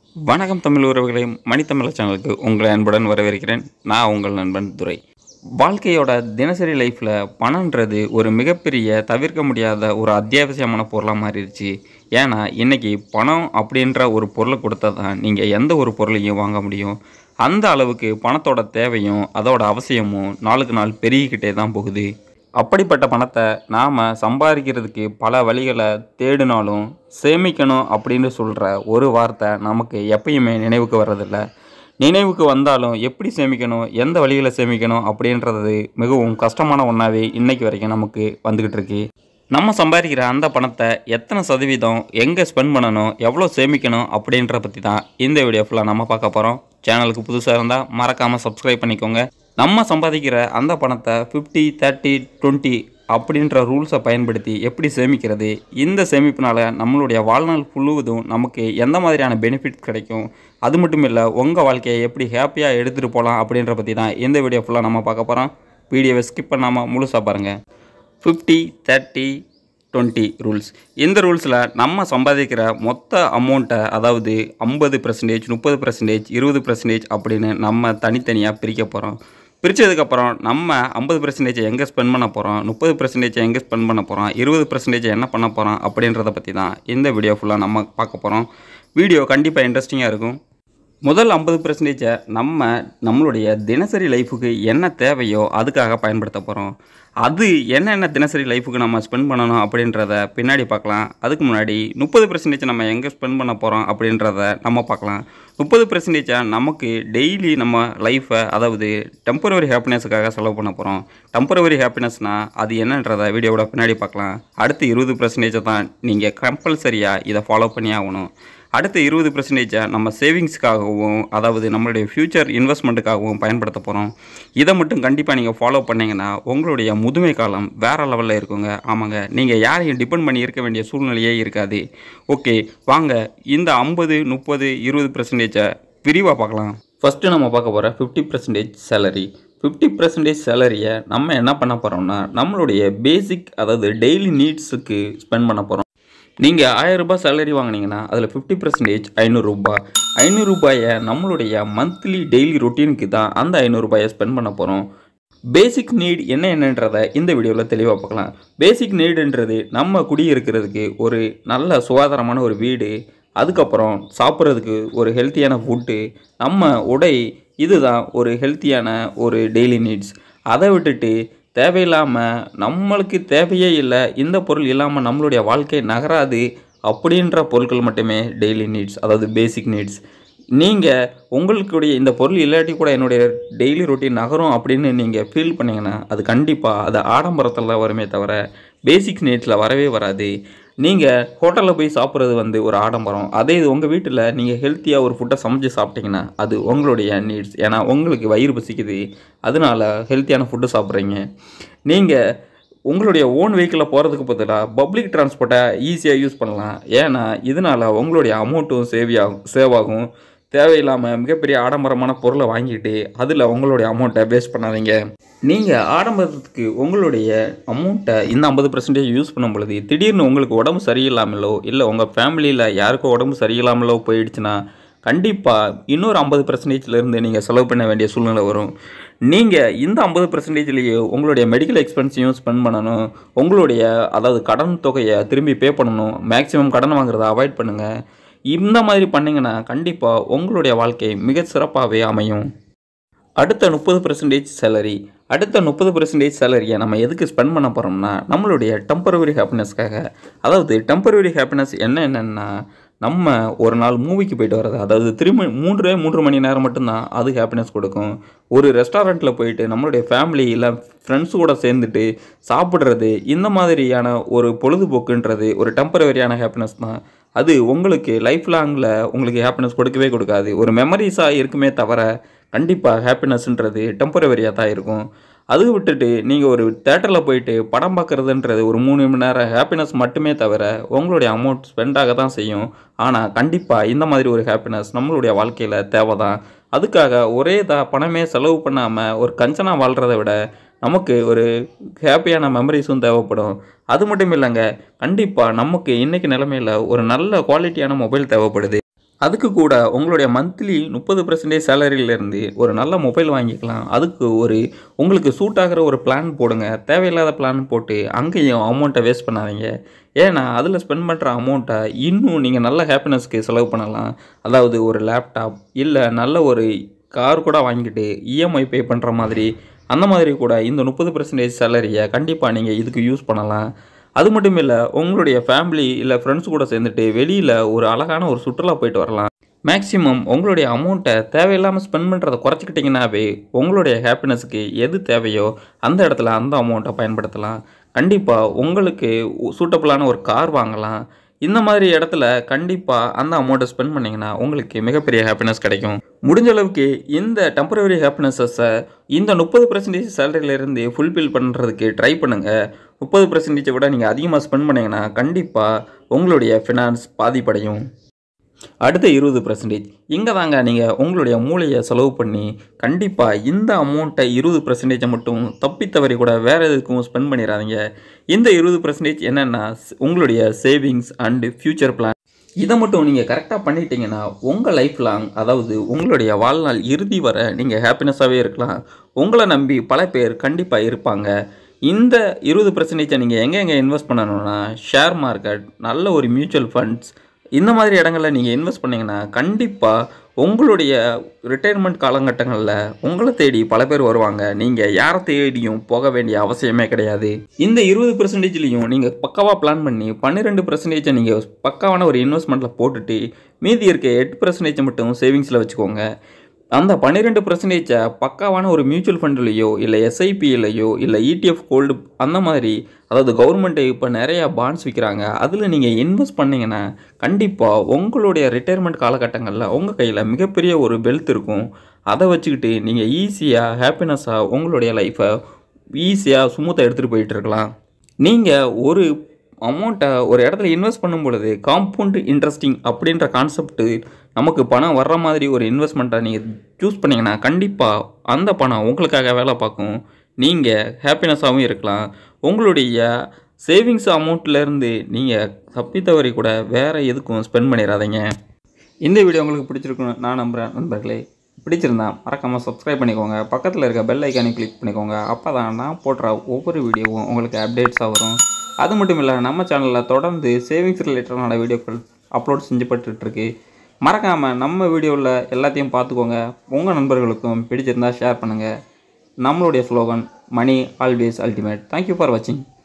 வணக்கம் தமிழ் உறவுகளை மணித்தமிழ் சேனலுக்கு உங்களை அன்புடன் வரவேற்கிறேன் நான் உங்கள் நண்பன் துரை வாழ்க்கையோட தினசரி லைஃப்பில் பணன்றது ஒரு மிகப்பெரிய தவிர்க்க முடியாத ஒரு அத்தியாவசியமான பொருளாக மாறிடுச்சு ஏன்னா இன்றைக்கி பணம் அப்படின்ற ஒரு பொருளை கொடுத்தா தான் நீங்கள் எந்த ஒரு பொருளையும் வாங்க முடியும் அந்த அளவுக்கு பணத்தோட தேவையும் அதோட அவசியமும் நாளுக்கு நாள் பெருகிக்கிட்டே தான் போகுது அப்படிப்பட்ட பணத்தை நாம் சம்பாதிக்கிறதுக்கு பல வழிகளை தேடினாலும் சேமிக்கணும் அப்படின்னு சொல்கிற ஒரு வார்த்தை நமக்கு எப்பயுமே நினைவுக்கு வர்றதில்ல நினைவுக்கு வந்தாலும் எப்படி சேமிக்கணும் எந்த வழியில் சேமிக்கணும் அப்படின்றது மிகவும் கஷ்டமான ஒன்றாவே இன்னைக்கு வரைக்கும் நமக்கு வந்துக்கிட்டு இருக்கு நம்ம சம்பாதிக்கிற அந்த பணத்தை எத்தனை சதவீதம் எங்கே ஸ்பெண்ட் பண்ணணும் எவ்வளோ சேமிக்கணும் அப்படின்ற பற்றி தான் இந்த வீடியோ ஃபுல்லாக நம்ம பார்க்க போகிறோம் சேனலுக்கு புதுசாக இருந்தால் மறக்காமல் சப்ஸ்கிரைப் பண்ணிக்கோங்க நம்ம சம்பாதிக்கிற அந்த பணத்தை ஃபிஃப்டி தேர்ட்டி டுவெண்ட்டி அப்படின்ற ரூல்ஸை பயன்படுத்தி எப்படி சேமிக்கிறது இந்த சேமிப்பினால் நம்மளுடைய வாழ்நாள் முழுவதும் நமக்கு எந்த மாதிரியான பெனிஃபிட் கிடைக்கும் அது மட்டும் இல்லை உங்கள் வாழ்க்கையை எப்படி ஹாப்பியாக எடுத்துகிட்டு போகலாம் அப்படின்ற பற்றி தான் இந்த வீடியோ ஃபுல்லாக நம்ம பார்க்க போகிறோம் வீடியோவை ஸ்கிப் பண்ணாமல் முழுசாக பாருங்கள் ஃபிஃப்டி தேர்ட்டி டுவெண்ட்டி ரூல்ஸ் இந்த ரூல்ஸில் நம்ம சம்பாதிக்கிற மொத்த அமௌண்ட்டை அதாவது ஐம்பது பர்சன்டேஜ் முப்பது பர்சன்டேஜ் இருபது பர்சன்டேஜ் அப்படின்னு நம்ம தனித்தனியாக பிரிக்க போகிறோம் பிரித்ததுக்கப்புறம் நம்ம ஐம்பது பர்சன்டேஜ் எங்கே ஸ்பெண்ட் பண்ண போகிறோம் முப்பது பர்சன்டேஜ் எங்கே ஸ்பெண்ட் பண்ண போகிறோம் இருபது பர்சன்டேஜ் என்ன பண்ண போகிறோம் அப்படின்றத பற்றி தான் இந்த வீடியோ ஃபுல்லாக நம்ம பார்க்க போகிறோம் வீடியோ கண்டிப்பாக இன்ட்ரெஸ்டிங்காக இருக்கும் முதல் ஐம்பது பர்சன்டேஜை நம்ம நம்மளுடைய தினசரி லைஃபுக்கு என்ன தேவையோ அதுக்காக பயன்படுத்த போகிறோம் அது என்னென்ன தினசரி லைஃபுக்கு நம்ம ஸ்பெண்ட் பண்ணணும் அப்படின்றத பின்னாடி பார்க்கலாம் அதுக்கு முன்னாடி முப்பது பர்சன்டேஜ் நம்ம எங்கே ஸ்பெண்ட் பண்ண போகிறோம் அப்படின்றத நம்ம பார்க்கலாம் முப்பது பர்சன்டேஜை நமக்கு டெய்லி நம்ம லைஃப்பை அதாவது டெம்பரவரி ஹாப்பினஸுக்காக செலவு பண்ண போகிறோம் டெம்பரவரி ஹாப்பினஸ்னால் அது என்னன்றதை வீடியோவோட பின்னாடி பார்க்கலாம் அடுத்து இருபது பர்சன்டேஜை தான் நீங்கள் கம்பல்சரியாக இதை ஃபாலோ பண்ணி ஆகணும் அடுத்த இருபது பர்சன்டேஜை நம்ம சேவிங்ஸ்க்காகவும் அதாவது நம்மளுடைய ஃப்யூச்சர் இன்வெஸ்ட்மெண்ட்டுக்காகவும் பயன்படுத்த போகிறோம் இதை மட்டும் கண்டிப்பாக நீங்கள் ஃபாலோ பண்ணிங்கன்னா உங்களுடைய முதுமை காலம் வேறு லெவலில் இருக்குங்க ஆமாங்க நீங்கள் யாரையும் டிபெண்ட் பண்ணி இருக்க வேண்டிய சூழ்நிலையே இருக்காது ஓகே வாங்க இந்த ஐம்பது முப்பது இருபது பர்சன்டேஜை விரிவாக பார்க்கலாம் ஃபஸ்ட்டு நம்ம பார்க்க போகிற fifty percentage salary fifty percentage சேலரியை நம்ம என்ன பண்ண போகிறோம்னா நம்மளுடைய பேசிக் அதாவது டெய்லி நீட்ஸுக்கு ஸ்பெண்ட் பண்ண போகிறோம் நீங்கள் ஆயிரம் ரூபாய் சேலரி வாங்கினீங்கன்னா அதில் ஃபிஃப்டி பர்சன்டேஜ் ஐநூறுரூபா ஐநூறுரூபாயை நம்மளுடைய மந்த்லி டெய்லி ரொட்டீனுக்கு தான் அந்த ஐநூறுரூபாயை ஸ்பெண்ட் பண்ண போகிறோம் பேசிக் நீட் என்ன என்னன்றதை இந்த வீடியோவில் தெளிவாக பார்க்கலாம் பேசிக் நீடுன்றது நம்ம குடியிருக்கிறதுக்கு ஒரு நல்ல சுகாதாரமான ஒரு வீடு அதுக்கப்புறம் சாப்பிட்றதுக்கு ஒரு ஹெல்த்தியான ஃபுட்டு நம்ம உடை இதுதான் ஒரு ஹெல்த்தியான ஒரு டெய்லி நீட்ஸ் அதை விட்டுட்டு தேவையில்லாமல் நம்மளுக்கு தேவையே இல்லை இந்த பொருள் இல்லாமல் நம்மளுடைய வாழ்க்கை நகராது அப்படின்ற பொருட்கள் மட்டுமே டெய்லி நீட்ஸ் அதாவது பேசிக் நீட்ஸ் நீங்கள் உங்களுக்குடைய இந்த பொருள் இல்லாட்டி கூட என்னுடைய டெய்லி ரொட்டீன் நகரும் அப்படின்னு நீங்கள் ஃபீல் பண்ணிங்கன்னா அது கண்டிப்பாக அது ஆடம்பரத்தில் தான் வருமே தவிர பேசிக் நீட்ஸில் வரவே வராது நீங்கள் ஹோட்டலில் போய் சாப்பிட்றது வந்து ஒரு ஆடம்பரம் அதே இது உங்கள் வீட்டில் நீங்கள் ஹெல்த்தியாக ஒரு ஃபுட்டை சமைச்சு சாப்பிட்டீங்கன்னா அது உங்களுடைய நீட்ஸ் ஏன்னா உங்களுக்கு வயிறு பசிக்குது அதனால ஹெல்த்தியான ஃபுட்டு சாப்பிட்றீங்க நீங்கள் உங்களுடைய ஓன் வெஹிக்கிளில் போகிறதுக்கு பதிலாக பப்ளிக் டிரான்ஸ்போர்ட்டை ஈஸியாக யூஸ் பண்ணலாம் ஏன்னா இதனால் உங்களுடைய அமௌண்ட்டும் சேவ் ஆகும் சேவ் ஆகும் தேவையில்லாமல் மிகப்பெரிய ஆடம்பரமான பொருளை வாங்கிட்டு அதில் உங்களுடைய அமௌண்ட்டை வேஸ்ட் பண்ணாதீங்க நீங்கள் ஆடம்பரத்துக்கு உங்களுடைய அமௌண்ட்டை இந்த ஐம்பது பர்சன்டேஜ் யூஸ் பண்ணும் பொழுது திடீர்னு உங்களுக்கு உடம்பு சரியில்லாமலோ இல்லை உங்கள் ஃபேமிலியில் யாருக்கோ உடம்பு சரியில்லாமலோ போயிடுச்சுன்னா கண்டிப்பாக இன்னொரு ஐம்பது பர்சன்டேஜ்லேருந்து நீங்கள் செலவு பண்ண வேண்டிய சூழ்நிலை வரும் நீங்கள் இந்த ஐம்பது பர்சன்டேஜ்லேயே உங்களுடைய மெடிக்கல் எக்ஸ்பென்ஸையும் ஸ்பெண்ட் பண்ணணும் உங்களுடைய அதாவது கடன் தொகையை திரும்பி பே பண்ணணும் மேக்ஸிமம் கடன் வாங்குறதை அவாய்ட் பண்ணுங்கள் இந்த மாதிரி பண்ணிங்கன்னா கண்டிப்பாக உங்களுடைய வாழ்க்கை மிக சிறப்பாகவே அமையும் அடுத்த முப்பது பர்சன்டேஜ் சேலரி அடுத்த முப்பது பர்சன்டேஜ் சேலரியை நம்ம எதுக்கு ஸ்பெண்ட் பண்ண போகிறோம்னா நம்மளுடைய டெம்பரவரி ஹாப்பினஸ்க்காக அதாவது டெம்பரவரி ஹாப்பினஸ் என்ன என்னென்னா நம்ம ஒரு நாள் மூவிக்கு போயிட்டு வர்றது அதாவது திரும்ப மூன்று மூன்று மணி நேரம் மட்டும்தான் அது ஹாப்பினஸ் கொடுக்கும் ஒரு ரெஸ்டாரண்ட்டில் போயிட்டு நம்மளுடைய ஃபேமிலி இல்லை ஃப்ரெண்ட்ஸ் கூட சேர்ந்துட்டு சாப்பிட்றது இந்த மாதிரியான ஒரு பொழுதுபோக்குன்றது ஒரு டெம்பரவரியான ஹாப்பினஸ் தான் அது உங்களுக்கு லைஃப் லாங்கில் உங்களுக்கு ஹாப்பினஸ் கொடுக்கவே கொடுக்காது ஒரு மெமரிஸாக இருக்குமே தவிர கண்டிப்பாக ஹாப்பினஸ்ன்றது டெம்பரவரியாக தான் இருக்கும் அது விட்டுட்டு நீங்கள் ஒரு தேட்டரில் போயிட்டு படம் பார்க்குறதுன்றது ஒரு மூணு மணி நேரம் ஹாப்பினஸ் மட்டுமே தவிர உங்களுடைய அமௌண்ட் ஸ்பெண்ட் ஆக தான் செய்யும் ஆனால் கண்டிப்பாக இந்த மாதிரி ஒரு ஹாப்பினஸ் நம்மளுடைய வாழ்க்கையில் தேவை தான் அதுக்காக ஒரே த பணமே செலவு பண்ணாமல் ஒரு கஞ்சனா வாழ்கிறத விட நமக்கு ஒரு ஹாப்பியான மெமரிஸும் தேவைப்படும் அது மட்டும் இல்லைங்க கண்டிப்பாக நமக்கு இன்றைக்கி நிலமையில் ஒரு நல்ல குவாலிட்டியான மொபைல் தேவைப்படுது அதுக்கு கூட உங்களுடைய மந்த்லி முப்பது பர்சன்டேஜ் சேலரியிலேருந்து ஒரு நல்ல மொபைல் வாங்கிக்கலாம் அதுக்கு ஒரு உங்களுக்கு சூட் ஆகிற ஒரு பிளான் போடுங்க தேவையில்லாத பிளான் போட்டு அங்கேயும் அமௌண்ட்டை வேஸ்ட் பண்ணாதீங்க ஏன்னா அதில் ஸ்பெண்ட் பண்ணுற அமௌண்ட்டை இன்னும் நீங்கள் நல்ல ஹாப்பினஸ்க்கு செலவு பண்ணலாம் அதாவது ஒரு லேப்டாப் இல்லை நல்ல ஒரு கார் கூட வாங்கிட்டு இஎம்ஐ பே பண்ணுற மாதிரி அந்த மாதிரி கூட இந்த முப்பது பர்சன்டேஜ் சேலரியை கண்டிப்பாக நீங்கள் இதுக்கு யூஸ் பண்ணலாம் அது மட்டும் இல்லை உங்களுடைய ஃபேமிலி இல்லை ஃப்ரெண்ட்ஸ் கூட சேர்ந்துட்டு வெளியில் ஒரு அழகான ஒரு சுற்றுலா போயிட்டு வரலாம் மேக்ஸிமம் உங்களுடைய அமௌண்ட்டை தேவையில்லாமல் ஸ்பெண்ட் பண்ணுறதை குறைச்சிக்கிட்டிங்கனாவே உங்களுடைய ஹாப்பினஸ்க்கு எது தேவையோ அந்த இடத்துல அந்த அமௌண்ட்டை பயன்படுத்தலாம் கண்டிப்பாக உங்களுக்கு சூட்டபுளான ஒரு கார் வாங்கலாம் இந்த மாதிரி இடத்துல கண்டிப்பாக அந்த அமௌண்ட்டை ஸ்பெண்ட் பண்ணிங்கன்னா உங்களுக்கு மிகப்பெரிய ஹாப்பினஸ் கிடைக்கும் முடிஞ்ச அளவுக்கு இந்த டெம்பரவரி ஹாப்பினஸஸை இந்த முப்பது பர்சன்டேஜ் சேலரியிலேருந்து ஃபுல்ஃபில் பண்ணுறதுக்கு ட்ரை பண்ணுங்கள் முப்பது பர்சன்டேஜை விட நீங்கள் அதிகமாக ஸ்பெண்ட் பண்ணிங்கன்னா கண்டிப்பாக உங்களுடைய ஃபினான்ஸ் பாதிப்படையும் அடுத்த இருபது பர்சன்டேஜ் இங்கே தாங்க நீங்கள் உங்களுடைய மூளையை செலவு பண்ணி கண்டிப்பாக இந்த அமௌண்ட்டை இருபது பர்சன்டேஜை மட்டும் தப்பித்தவரை கூட வேறு எதுக்கும் ஸ்பெண்ட் பண்ணிடாதீங்க இந்த இருபது பர்சன்டேஜ் என்னென்னா உங்களுடைய சேவிங்ஸ் அண்டு ஃப்யூச்சர் பிளான் இதை மட்டும் நீங்கள் கரெக்டாக பண்ணிட்டீங்கன்னா உங்கள் லைஃப் லாங் அதாவது உங்களுடைய வாழ்நாள் இறுதி வரை நீங்கள் ஹாப்பினஸாகவே இருக்கலாம் உங்களை நம்பி பல பேர் கண்டிப்பாக இருப்பாங்க இந்த இருபது பர்சன்டேஜை நீங்கள் எங்கே எங்கே இன்வெஸ்ட் பண்ணணும்னா ஷேர் மார்க்கெட் நல்ல ஒரு மியூச்சுவல் ஃபண்ட்ஸ் இந்த மாதிரி இடங்களில் நீங்கள் இன்வெஸ்ட் பண்ணிங்கன்னா கண்டிப்பாக உங்களுடைய ரிட்டையர்மெண்ட் காலகட்டங்களில் உங்களை தேடி பல பேர் வருவாங்க நீங்கள் யாரை தேடியும் போக வேண்டிய அவசியமே கிடையாது இந்த இருபது பர்சன்டேஜ்லேயும் நீங்கள் பக்காவாக பிளான் பண்ணி பன்னிரெண்டு பர்சன்டேஜை நீங்கள் பக்காவான ஒரு இன்வெஸ்ட்மெண்ட்டில் போட்டுட்டு மீதி இருக்க எட்டு பர்சன்டேஜை மட்டும் சேவிங்ஸில் வச்சுக்கோங்க அந்த பன்னிரெண்டு பர்சன்டேஜை பக்காவான ஒரு மியூச்சுவல் ஃபண்ட்லேயோ இல்லை எஸ்ஐபியிலையோ இல்லை இடிஎஃப் கோல்டு அந்த மாதிரி அதாவது கவர்மெண்ட்டு இப்போ நிறையா பாண்ட்ஸ் விற்கிறாங்க அதில் நீங்கள் இன்வெஸ்ட் பண்ணிங்கன்னா கண்டிப்பாக உங்களுடைய ரிட்டையர்மெண்ட் காலகட்டங்களில் உங்கள் கையில் மிகப்பெரிய ஒரு வெல்த் இருக்கும் அதை வச்சுக்கிட்டு நீங்கள் ஈஸியாக ஹாப்பினஸ்ஸாக உங்களுடைய லைஃப்பை ஈஸியாக ஸ்மூத்தாக எடுத்துகிட்டு போயிட்டு இருக்கலாம் நீங்கள் ஒரு அமௌண்ட்டை ஒரு இடத்துல இன்வெஸ்ட் பண்ணும் பொழுது காம்பவுண்ட் இன்ட்ரெஸ்டிங் அப்படின்ற கான்செப்ட்டு நமக்கு பணம் வர்ற மாதிரி ஒரு இன்வெஸ்ட்மெண்ட்டை நீங்கள் சூஸ் பண்ணிங்கன்னா கண்டிப்பாக அந்த பணம் உங்களுக்காக வேலை பார்க்கும் நீங்கள் ஹாப்பினஸ்ஸாகவும் இருக்கலாம் உங்களுடைய சேவிங்ஸ் அமௌண்ட்லேருந்து நீங்கள் தப்பித்தவரை கூட வேறு எதுக்கும் ஸ்பெண்ட் பண்ணிடாதீங்க இந்த வீடியோ உங்களுக்கு பிடிச்சிருக்குன்னு நான் நம்புகிறேன் நண்பர்களே பிடிச்சிருந்தா மறக்காமல் சப்ஸ்கிரைப் பண்ணிக்கோங்க பக்கத்தில் இருக்க பெல் ஐக்கானை கிளிக் பண்ணிக்கோங்க அப்போ தான் நான் போடுற ஒவ்வொரு வீடியோவும் உங்களுக்கு அப்டேட்ஸாக வரும் அது மட்டும் இல்லை நம்ம சேனலில் தொடர்ந்து சேவிங்ஸ் ரிலேட்டடான வீடியோக்கள் அப்லோட் செஞ்சுப்பட்டுருக்கு மறக்காமல் நம்ம வீடியோவில் எல்லாத்தையும் பார்த்துக்கோங்க உங்கள் நண்பர்களுக்கும் பிடிச்சிருந்தா ஷேர் பண்ணுங்கள் நம்மளுடைய slogan money always ultimate thank you for வாட்சிங்